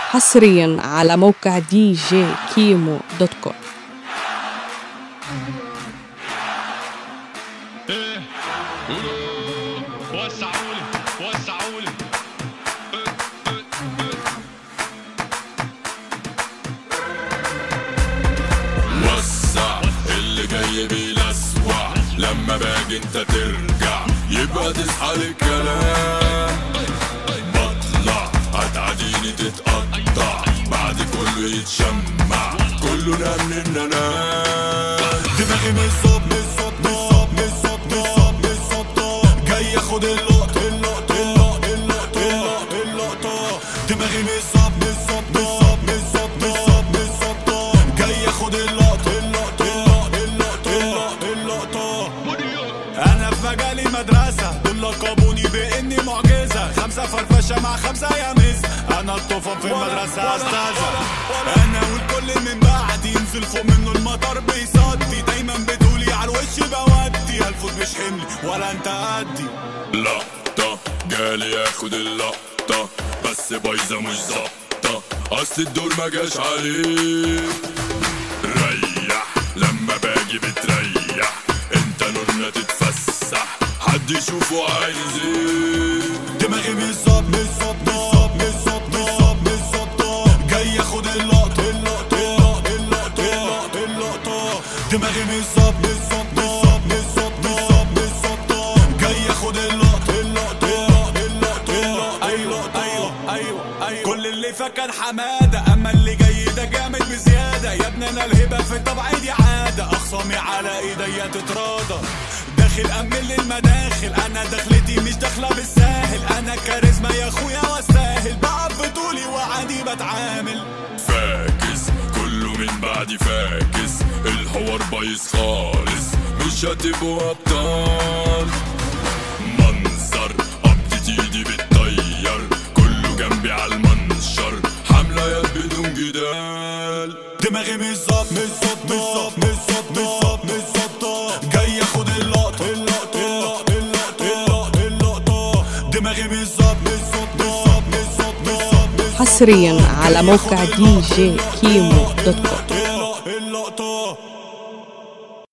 حصريا على موقع دي جي كيمو دوت كوم وسعولي وسعولي وسع اللي جاي بيلسوع لما باجي انت ترجع يبقى تصحى للكلام بطلع هتعديني تتقطع بعد كله يتشمع كله نام من ننام دماغي من الصوت من الصوت من الصوت من الصوت من الصوت من الصوت جاي ياخد اللقطة اللقطة اللقطة اللقطة اللقطة اللقطة دماغي من الصوت من الصوت من الصوت من الصوت من الصوت من الصوت جاي ياخد اللقطة اللقطة اللقطة اللقطة اللقطة اللقطة انا في مجالي مدرسة دول لقبوني باني معجزة خمسة فرفشة مع خمسة يا مز انا الطوفان في المدرسة استاذة انا والكل من بعدي ينزل فوق منه المطر بيصدي دايما بتقولي على الوش بودي هالفوت مش حملي ولا انت قدي لقطة جالي ياخد اللقطة بس بايظة مش ظابطة اصل الدور ما جاش عليك ريح لما باجي بتريح انت نورنا تتفسح حد يشوفه عايز ايه دماغي مش ظابط مش ظابط مش ظابط مش ظابط مش ظابط مش ظابط جاي ياخد اللقطة اللقطة اللقطة اللقطة اللقطة اللقطة دماغي مش ظابط مش ظابط مش ظابط مش ظابط مش ظابط مش ظابط جاي ياخد اللقطة اللقطة اللقطة اللقطة اللقطة اللقطة ايوه ايوه ايوه كل اللي فكر حمادة اما اللي جاي ده جامد بزيادة يا ابني انا الهبة في طبعي دي عادة اخصامي على ايديا تتراضى داخل امن للمداخل انا دخلتي مش داخلة بالساهل انا كاريزما يا اخويا واستاهل بقف بطولي وعادي بتعامل فاكس كله من بعدي فاكس الحوار بايظ خالص مش هتبقوا ابطال منظر قبضة ايدي بتطير كله جنبي على المنشر حملة يا بدون جدال دماغي مش ظابط مش ظابط مش ظابط مش ظابط مش ظابط مش ظابط جاي ياخد اللقطة اللقطة اللقطة اللقطة اللقطة اللقطة دماغي مش ظابط مش ظابط مش ظابط مش ظابط مش ظابط حصريا على موقع دي جي كيمو دوت كوم